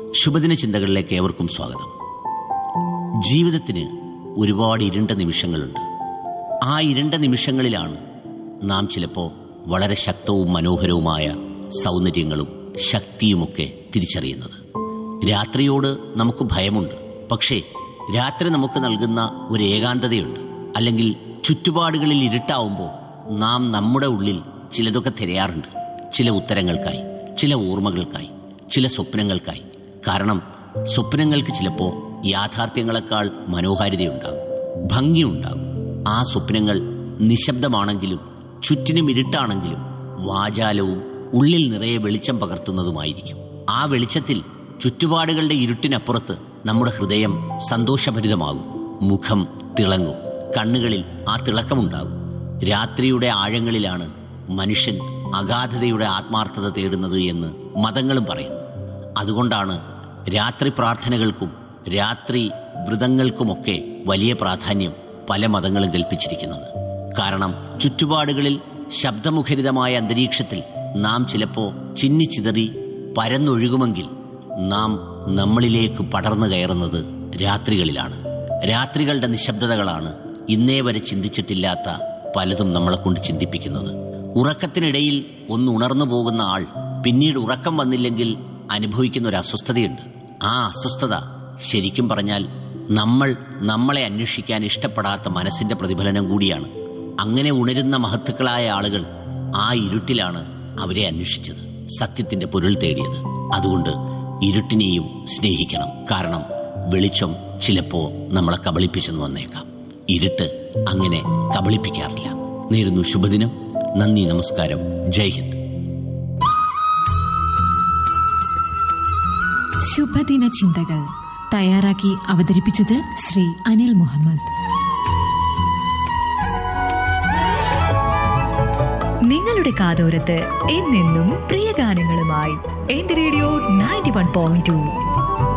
ശുഭദിന ചിന്തകളിലേക്ക് ഏവർക്കും സ്വാഗതം ജീവിതത്തിന് ഒരുപാട് ഇരുണ്ട നിമിഷങ്ങളുണ്ട് ആ ഇരുണ്ട നിമിഷങ്ങളിലാണ് നാം ചിലപ്പോൾ വളരെ ശക്തവും മനോഹരവുമായ സൗന്ദര്യങ്ങളും ശക്തിയുമൊക്കെ തിരിച്ചറിയുന്നത് രാത്രിയോട് നമുക്ക് ഭയമുണ്ട് പക്ഷേ രാത്രി നമുക്ക് നൽകുന്ന ഒരു ഏകാന്തതയുണ്ട് അല്ലെങ്കിൽ ചുറ്റുപാടുകളിൽ ഇരുട്ടാവുമ്പോൾ നാം നമ്മുടെ ഉള്ളിൽ ചിലതൊക്കെ തിരയാറുണ്ട് ചില ഉത്തരങ്ങൾക്കായി ചില ഓർമ്മകൾക്കായി ചില സ്വപ്നങ്ങൾക്കായി കാരണം സ്വപ്നങ്ങൾക്ക് ചിലപ്പോൾ യാഥാർത്ഥ്യങ്ങളെക്കാൾ മനോഹാരിതയുണ്ടാകും ഭംഗിയുണ്ടാകും ആ സ്വപ്നങ്ങൾ നിശബ്ദമാണെങ്കിലും ചുറ്റിനും ഇരുട്ടാണെങ്കിലും വാചാലവും ഉള്ളിൽ നിറയെ വെളിച്ചം പകർത്തുന്നതുമായിരിക്കും ആ വെളിച്ചത്തിൽ ചുറ്റുപാടുകളുടെ ഇരുട്ടിനപ്പുറത്ത് നമ്മുടെ ഹൃദയം സന്തോഷഭരിതമാകും മുഖം തിളങ്ങും കണ്ണുകളിൽ ആ തിളക്കമുണ്ടാകും രാത്രിയുടെ ആഴങ്ങളിലാണ് മനുഷ്യൻ അഗാധതയുടെ ആത്മാർത്ഥത തേടുന്നത് എന്ന് മതങ്ങളും പറയുന്നു അതുകൊണ്ടാണ് രാത്രി പ്രാർത്ഥനകൾക്കും രാത്രി വ്രതങ്ങൾക്കുമൊക്കെ വലിയ പ്രാധാന്യം പല മതങ്ങളും കൽപ്പിച്ചിരിക്കുന്നത് കാരണം ചുറ്റുപാടുകളിൽ ശബ്ദമുഖരിതമായ അന്തരീക്ഷത്തിൽ നാം ചിലപ്പോൾ ചിന്നിച്ചിതറി പരന്നൊഴുകുമെങ്കിൽ നാം നമ്മളിലേക്ക് പടർന്നു കയറുന്നത് രാത്രികളിലാണ് രാത്രികളുടെ നിശബ്ദതകളാണ് ഇന്നേ വരെ ചിന്തിച്ചിട്ടില്ലാത്ത പലതും നമ്മളെ കൊണ്ട് ചിന്തിപ്പിക്കുന്നത് ഉറക്കത്തിനിടയിൽ ഒന്ന് ഉണർന്നു പോകുന്ന ആൾ പിന്നീട് ഉറക്കം വന്നില്ലെങ്കിൽ അനുഭവിക്കുന്ന ഒരു അസ്വസ്ഥതയുണ്ട് ആ അസ്വസ്ഥത ശരിക്കും പറഞ്ഞാൽ നമ്മൾ നമ്മളെ അന്വേഷിക്കാൻ ഇഷ്ടപ്പെടാത്ത മനസ്സിന്റെ പ്രതിഫലനം കൂടിയാണ് അങ്ങനെ ഉണരുന്ന മഹത്തുക്കളായ ആളുകൾ ആ ഇരുട്ടിലാണ് അവരെ അന്വേഷിച്ചത് സത്യത്തിന്റെ പൊരുൾ തേടിയത് അതുകൊണ്ട് ഇരുട്ടിനെയും സ്നേഹിക്കണം കാരണം വെളിച്ചം ചിലപ്പോ നമ്മളെ കബളിപ്പിച്ചെന്ന് വന്നേക്കാം ഇരുട്ട് അങ്ങനെ കബളിപ്പിക്കാറില്ല നേരുന്നു ശുഭദിനം നന്ദി നമസ്കാരം ജയ് ഹിന്ദ് ശുഭദിന ചിന്തകൾ തയ്യാറാക്കി അവതരിപ്പിച്ചത് ശ്രീ അനിൽ മുഹമ്മദ് നിങ്ങളുടെ കാതോരത്ത് എന്നെന്നും പ്രിയ ഗാനങ്ങളുമായി എന്റെ radio ninety one point to